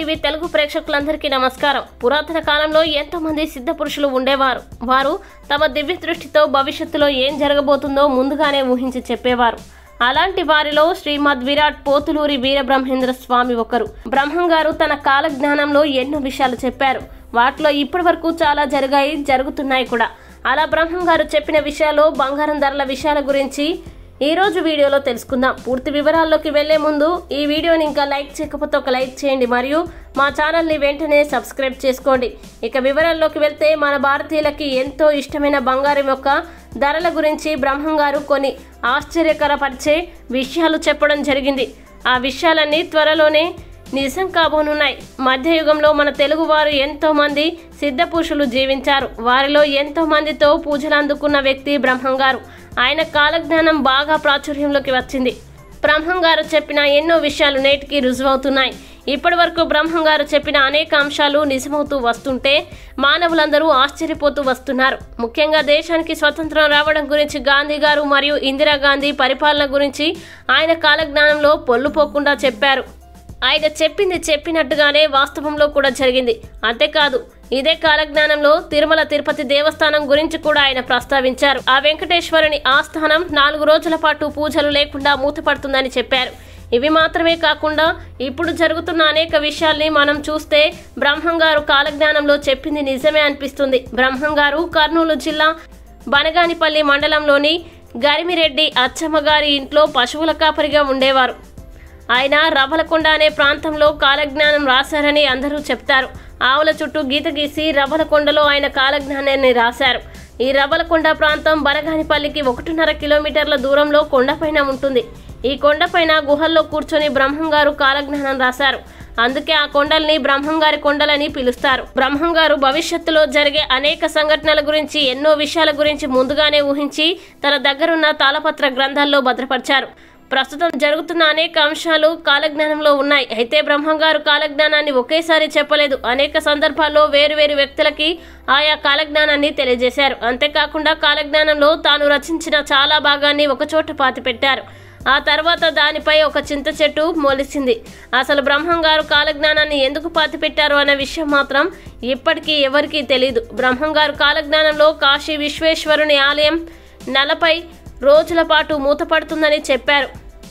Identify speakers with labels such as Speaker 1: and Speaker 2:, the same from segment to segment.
Speaker 1: TV Telugu ప్రేక్షకులందరికీ నమస్కారం పురాతన కాలంలో ఎంతో మంది సిద్ధ పురుషులు ఉండేవారు వారు తమ దివ్య దృష్టితో భవిష్యత్తులో ఏం జరగబోతుందో ముందుగానే ఊహించి చెప్పేవారు అలాంటి వారిలో శ్రీమద్ విరాట్ పోతులూరి వీరబ్రహ్మేంద్ర స్వామి ఒకరు బ్రహ్మం గారు తన కాల జ్ఞానంలో ఎన్నో విషయాలు చెప్పారు వాటిలో ఇప్పటి వరకు చాలా జరిగాయి జరుగుతున్నాయి కూడా అలా బ్రహ్మం గారు చెప్పిన విషయాలు బంగారం ధరల విషయాల గురించి ఈ రోజు వీడియోలో తెలుసుకుందాం పూర్తి వివరాల్లోకి వెళ్లే ముందు ఈ వీడియోని ఇంకా లైక్ చేయకపోతే ఒక లైక్ చేయండి మరియు మా ఛానల్ని వెంటనే సబ్స్క్రైబ్ చేసుకోండి ఇక వివరాల్లోకి వెళ్తే మన భారతీయులకి ఎంతో ఇష్టమైన బంగారం యొక్క ధరల గురించి బ్రహ్మం గారు కొన్ని ఆశ్చర్యకరపరిచే విషయాలు చెప్పడం జరిగింది ఆ విషయాలన్నీ త్వరలోనే నిజం కాబోనున్నాయి మధ్యయుగంలో మన తెలుగువారు ఎంతో మంది సిద్ధ పురుషులు జీవించారు వారిలో ఎంతో మందితో పూజలు అందుకున్న వ్యక్తి బ్రహ్మం గారు ఆయన కాలజ్ఞానం బాగా ప్రాచుర్యంలోకి వచ్చింది బ్రహ్మం గారు చెప్పిన ఎన్నో విషయాలు నేటికి రుజువవుతున్నాయి ఇప్పటి వరకు బ్రహ్మం గారు చెప్పిన అనేక అంశాలు నిజమవుతూ వస్తుంటే మానవులందరూ ఆశ్చర్యపోతూ వస్తున్నారు ముఖ్యంగా దేశానికి స్వతంత్రం రావడం గురించి గాంధీ గారు మరియు ఇందిరాగాంధీ పరిపాలన గురించి ఆయన కాలజ్ఞానంలో పొల్లుపోకుండా చెప్పారు ఆయన చెప్పింది చెప్పినట్టుగానే వాస్తవంలో కూడా జరిగింది అంతేకాదు ఇదే కాలజ్ఞానంలో తిరుమల తిరుపతి దేవస్థానం గురించి కూడా ఆయన ప్రస్తావించారు ఆ వెంకటేశ్వరుని ఆస్థానం నాలుగు రోజుల పాటు పూజలు లేకుండా మూతపడుతుందని చెప్పారు ఇవి మాత్రమే కాకుండా ఇప్పుడు జరుగుతున్న అనేక విషయాల్ని మనం చూస్తే బ్రహ్మం గారు కాలజ్ఞానంలో చెప్పింది నిజమే అనిపిస్తుంది బ్రహ్మం గారు కర్నూలు జిల్లా బనగానిపల్లి మండలంలోని గరిమిరెడ్డి అచ్చమ్మ గారి ఇంట్లో పశువుల కాపరిగా ఉండేవారు ఆయన రవ్వలకొండ అనే ప్రాంతంలో కాలజ్ఞానం రాశారని అందరూ చెప్తారు ఆవుల చుట్టూ గీత గీసి రవ్వలకొండలో ఆయన కాలజ్ఞానాన్ని రాశారు ఈ రవ్వలకొండ ప్రాంతం బనగానిపల్లికి ఒకటిన్నర కిలోమీటర్ల దూరంలో కొండపైన ఉంటుంది ఈ కొండపైన గుహల్లో కూర్చొని బ్రహ్మం గారు కాలజ్ఞానం రాశారు అందుకే ఆ కొండల్ని బ్రహ్మంగారి కొండలని పిలుస్తారు బ్రహ్మం గారు భవిష్యత్తులో జరిగే అనేక సంఘటనల గురించి ఎన్నో విషయాల గురించి ముందుగానే ఊహించి తన దగ్గరున్న తాళపత్ర గ్రంథాల్లో భద్రపరిచారు ప్రస్తుతం జరుగుతున్న అనేక అంశాలు కాలజ్ఞానంలో ఉన్నాయి అయితే బ్రహ్మంగారు కాలజ్ఞానాన్ని ఒకేసారి చెప్పలేదు అనేక సందర్భాల్లో వేరు వేరు వ్యక్తులకి ఆయా కాలజ్ఞానాన్ని తెలియజేశారు అంతేకాకుండా కాలజ్ఞానంలో తాను రచించిన చాలా భాగాన్ని ఒకచోట పాతిపెట్టారు ఆ తర్వాత దానిపై ఒక చింత చెట్టు మొలిచింది అసలు బ్రహ్మంగారు కాలజ్ఞానాన్ని ఎందుకు పాతిపెట్టారు అనే విషయం మాత్రం ఇప్పటికీ ఎవరికీ తెలియదు బ్రహ్మంగారు కాలజ్ఞానంలో కాశీ విశ్వేశ్వరుని ఆలయం నలభై రోజుల పాటు మూతపడుతుందని చెప్పారు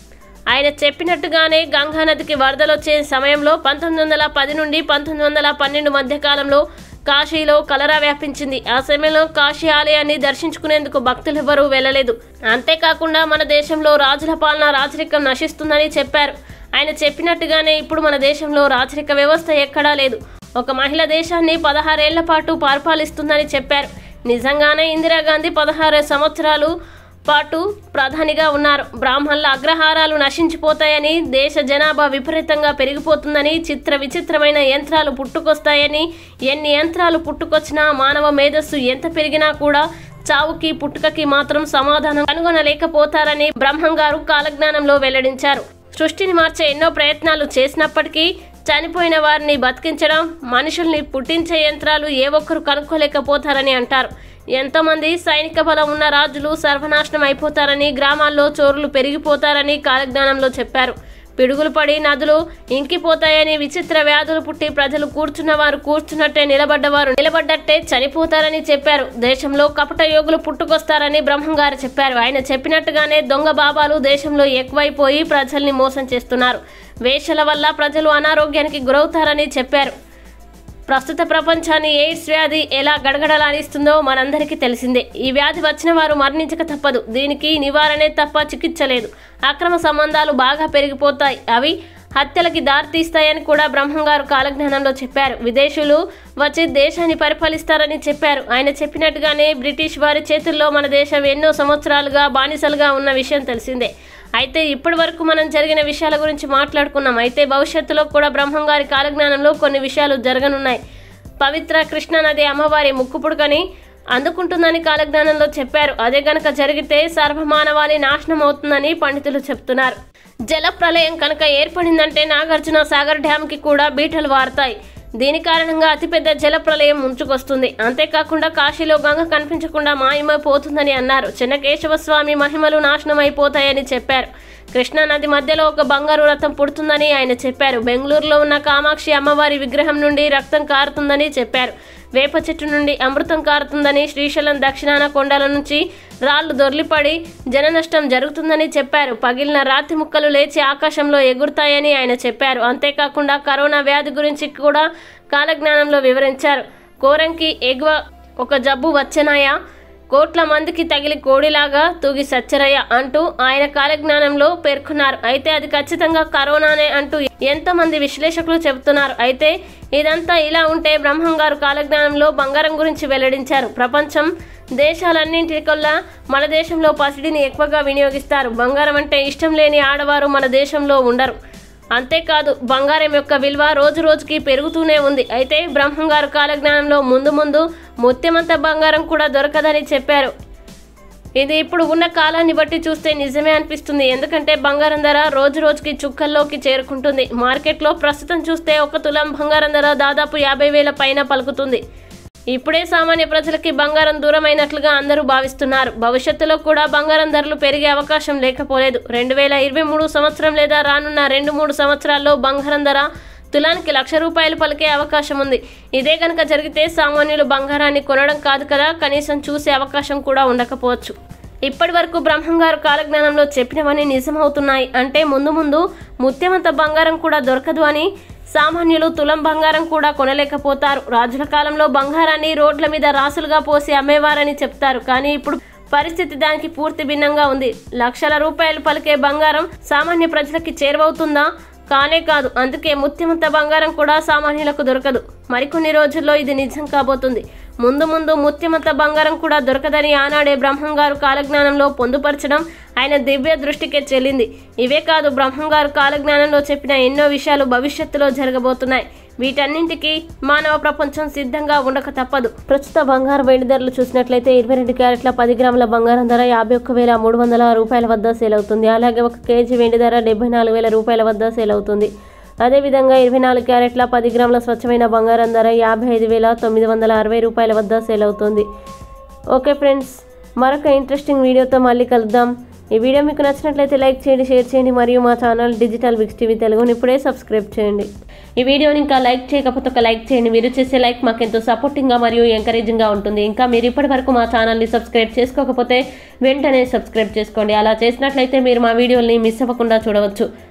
Speaker 1: ఆయన చెప్పినట్టుగానే గంగా నదికి వరదలు వచ్చే సమయంలో పంతొమ్మిది వందల పది నుండి పంతొమ్మిది వందల పన్నెండు మధ్య కాలంలో కాశీలో కలరా వ్యాపించింది ఆ సమయంలో కాశీ ఆలయాన్ని దర్శించుకునేందుకు భక్తులు ఎవరూ వెళ్ళలేదు అంతేకాకుండా మన దేశంలో రాజుల పాలన రాజరికం నశిస్తుందని చెప్పారు ఆయన చెప్పినట్టుగానే ఇప్పుడు మన దేశంలో రాజరిక వ్యవస్థ ఎక్కడా లేదు ఒక మహిళ దేశాన్ని పదహారేళ్ల పాటు పరిపాలిస్తుందని చెప్పారు నిజంగానే ఇందిరాగాంధీ పదహారు సంవత్సరాలు పాటు ప్రధానిగా ఉన్నారు బ్రాహ్మణుల అగ్రహారాలు నశించిపోతాయని దేశ జనాభా విపరీతంగా పెరిగిపోతుందని చిత్ర విచిత్రమైన యంత్రాలు పుట్టుకొస్తాయని ఎన్ని యంత్రాలు పుట్టుకొచ్చినా మానవ మేధస్సు ఎంత పెరిగినా కూడా చావుకి పుట్టుకకి మాత్రం సమాధానం కనుగొనలేకపోతారని బ్రహ్మం గారు కాలజ్ఞానంలో వెల్లడించారు సృష్టిని మార్చే ఎన్నో ప్రయత్నాలు చేసినప్పటికీ చనిపోయిన వారిని బతికించడం మనుషుల్ని పుట్టించే యంత్రాలు ఏ ఒక్కరు కనుక్కోలేకపోతారని అంటారు ఎంతోమంది సైనిక బలం ఉన్న రాజులు సర్వనాశనం అయిపోతారని గ్రామాల్లో చోరులు పెరిగిపోతారని కాలజ్ఞానంలో చెప్పారు పిడుగులు పడి నదులు ఇంకిపోతాయని విచిత్ర వ్యాధులు పుట్టి ప్రజలు కూర్చున్నవారు కూర్చున్నట్టే నిలబడ్డవారు నిలబడ్డట్టే చనిపోతారని చెప్పారు దేశంలో కపట యోగులు పుట్టుకొస్తారని బ్రహ్మంగారు చెప్పారు ఆయన చెప్పినట్టుగానే దొంగ బాబాలు దేశంలో ఎక్కువైపోయి ప్రజల్ని మోసం చేస్తున్నారు వేషల వల్ల ప్రజలు అనారోగ్యానికి గురవుతారని చెప్పారు ప్రస్తుత ప్రపంచాన్ని ఎయిడ్స్ వ్యాధి ఎలా గడగడలాడిస్తుందో మనందరికీ తెలిసిందే ఈ వ్యాధి వచ్చిన వారు మరణించక తప్పదు దీనికి నివారణే తప్ప చికిత్స లేదు అక్రమ సంబంధాలు బాగా పెరిగిపోతాయి అవి హత్యలకి దారితీస్తాయని కూడా బ్రహ్మంగారు కాలజ్ఞానంలో చెప్పారు విదేశీయులు వచ్చి దేశాన్ని పరిపాలిస్తారని చెప్పారు ఆయన చెప్పినట్టుగానే బ్రిటిష్ వారి చేతుల్లో మన దేశం ఎన్నో సంవత్సరాలుగా బానిసలుగా ఉన్న విషయం తెలిసిందే అయితే ఇప్పటి వరకు మనం జరిగిన విషయాల గురించి మాట్లాడుకున్నాం అయితే భవిష్యత్తులో కూడా బ్రహ్మంగారి కాలజ్ఞానంలో కొన్ని విషయాలు జరగనున్నాయి పవిత్ర కృష్ణ నది అమ్మవారి ముక్కుపుడుకని అందుకుంటుందని కాలజ్ఞానంలో చెప్పారు అదే గనక జరిగితే సర్వమానవాళి నాశనం అవుతుందని పండితులు చెప్తున్నారు జల ప్రళయం కనుక ఏర్పడిందంటే నాగార్జున సాగర్ డ్యాంకి కూడా బీటలు వారుతాయి దీని కారణంగా అతిపెద్ద జల ప్రళయం ముంచుకొస్తుంది అంతేకాకుండా కాశీలో గంగ కనిపించకుండా మాయమైపోతుందని అన్నారు చెన్నకేశవ స్వామి మహిమలు నాశనం అయిపోతాయని చెప్పారు కృష్ణా నది మధ్యలో ఒక బంగారు రథం పుడుతుందని ఆయన చెప్పారు బెంగళూరులో ఉన్న కామాక్షి అమ్మవారి విగ్రహం నుండి రక్తం కారుతుందని చెప్పారు వేప చెట్టు నుండి అమృతం కారుతుందని శ్రీశైలం దక్షిణాన కొండల నుంచి రాళ్లు దొర్లిపడి జన నష్టం జరుగుతుందని చెప్పారు పగిలిన రాతి ముక్కలు లేచి ఆకాశంలో ఎగురుతాయని ఆయన చెప్పారు అంతేకాకుండా కరోనా వ్యాధి గురించి కూడా కాలజ్ఞానంలో వివరించారు కోరంకి ఎగువ ఒక జబ్బు వచ్చనాయా కోట్ల మందికి తగిలి కోడిలాగా తూగి సచ్చరయ్య అంటూ ఆయన కాలజ్ఞానంలో పేర్కొన్నారు అయితే అది ఖచ్చితంగా కరోనానే అంటూ ఎంతమంది విశ్లేషకులు చెబుతున్నారు అయితే ఇదంతా ఇలా ఉంటే బ్రహ్మం గారు కాలజ్ఞానంలో బంగారం గురించి వెల్లడించారు ప్రపంచం దేశాలన్నింటికల్లా మన దేశంలో పసిడిని ఎక్కువగా వినియోగిస్తారు బంగారం అంటే ఇష్టం లేని ఆడవారు మన దేశంలో ఉండరు అంతేకాదు బంగారం యొక్క విలువ రోజు రోజుకి పెరుగుతూనే ఉంది అయితే బ్రహ్మంగారు కాలజ్ఞానంలో ముందు ముందు ముత్యమంత బంగారం కూడా దొరకదని చెప్పారు ఇది ఇప్పుడు ఉన్న కాలాన్ని బట్టి చూస్తే నిజమే అనిపిస్తుంది ఎందుకంటే బంగారం ధర రోజు రోజుకి చుక్కల్లోకి చేరుకుంటుంది మార్కెట్లో ప్రస్తుతం చూస్తే ఒక తులం బంగారం ధర దాదాపు యాభై వేల పైన పలుకుతుంది ఇప్పుడే సామాన్య ప్రజలకి బంగారం దూరమైనట్లుగా అందరూ భావిస్తున్నారు భవిష్యత్తులో కూడా బంగారం ధరలు పెరిగే అవకాశం లేకపోలేదు రెండు వేల ఇరవై మూడు సంవత్సరం లేదా రానున్న రెండు మూడు సంవత్సరాల్లో బంగారం ధర తులానికి లక్ష రూపాయలు పలికే అవకాశం ఉంది ఇదే కనుక జరిగితే సామాన్యులు బంగారాన్ని కొనడం కాదు కదా కనీసం చూసే అవకాశం కూడా ఉండకపోవచ్చు ఇప్పటి వరకు బ్రహ్మంగారు కాలజ్ఞానంలో చెప్పినవన్నీ నిజమవుతున్నాయి అంటే ముందు ముందు ముత్యమంత బంగారం కూడా దొరకదు అని సామాన్యులు తులం బంగారం కూడా కొనలేకపోతారు రాజుల కాలంలో బంగారాన్ని రోడ్ల మీద రాసులుగా పోసి అమ్మేవారని చెప్తారు కానీ ఇప్పుడు పరిస్థితి దానికి పూర్తి భిన్నంగా ఉంది లక్షల రూపాయలు పలికే బంగారం సామాన్య ప్రజలకి చేరువవుతుందా కానే కాదు అందుకే ముత్యమంత బంగారం కూడా సామాన్యులకు దొరకదు మరికొన్ని రోజుల్లో ఇది నిజం కాబోతుంది ముందు ముందు ముత్యమంత బంగారం కూడా దొరకదని ఆనాడే బ్రహ్మంగారు కాలజ్ఞానంలో పొందుపరచడం ఆయన దివ్య దృష్టికే చెల్లింది ఇవే కాదు బ్రహ్మంగారు కాలజ్ఞానంలో చెప్పిన ఎన్నో విషయాలు భవిష్యత్తులో జరగబోతున్నాయి వీటన్నింటికి మానవ ప్రపంచం సిద్ధంగా ఉండక తప్పదు ప్రస్తుత బంగారు వెండి ధరలు చూసినట్లయితే ఇరవై రెండు క్యారెట్ల పది గ్రాముల బంగారం ధర యాభై ఒక్క వేల మూడు వందల రూపాయల వద్ద సేల్ అవుతుంది అలాగే ఒక కేజీ వెండి ధర డెబ్బై నాలుగు వేల రూపాయల వద్ద సేల్ అవుతుంది అదేవిధంగా ఇరవై నాలుగు క్యారెట్ల పది గ్రాముల స్వచ్ఛమైన బంగారం ధర యాభై ఐదు వేల తొమ్మిది వందల అరవై రూపాయల వద్ద సేల్ అవుతుంది ఓకే ఫ్రెండ్స్ మరొక ఇంట్రెస్టింగ్ వీడియోతో మళ్ళీ కలుద్దాం ఈ వీడియో మీకు నచ్చినట్లయితే లైక్ చేయండి షేర్ చేయండి మరియు మా ఛానల్ డిజిటల్ బిక్స్ టీవీ తెలుగుని ఇప్పుడే సబ్స్క్రైబ్ చేయండి ఈ వీడియోని ఇంకా లైక్ చేయకపోతే ఒక లైక్ చేయండి మీరు చేసే లైక్ మాకు ఎంతో సపోర్టింగ్గా మరియు ఎంకరేజింగ్గా ఉంటుంది ఇంకా మీరు ఇప్పటి వరకు మా ఛానల్ని సబ్స్క్రైబ్ చేసుకోకపోతే వెంటనే సబ్స్క్రైబ్ చేసుకోండి అలా చేసినట్లయితే మీరు మా వీడియోని మిస్ అవ్వకుండా చూడవచ్చు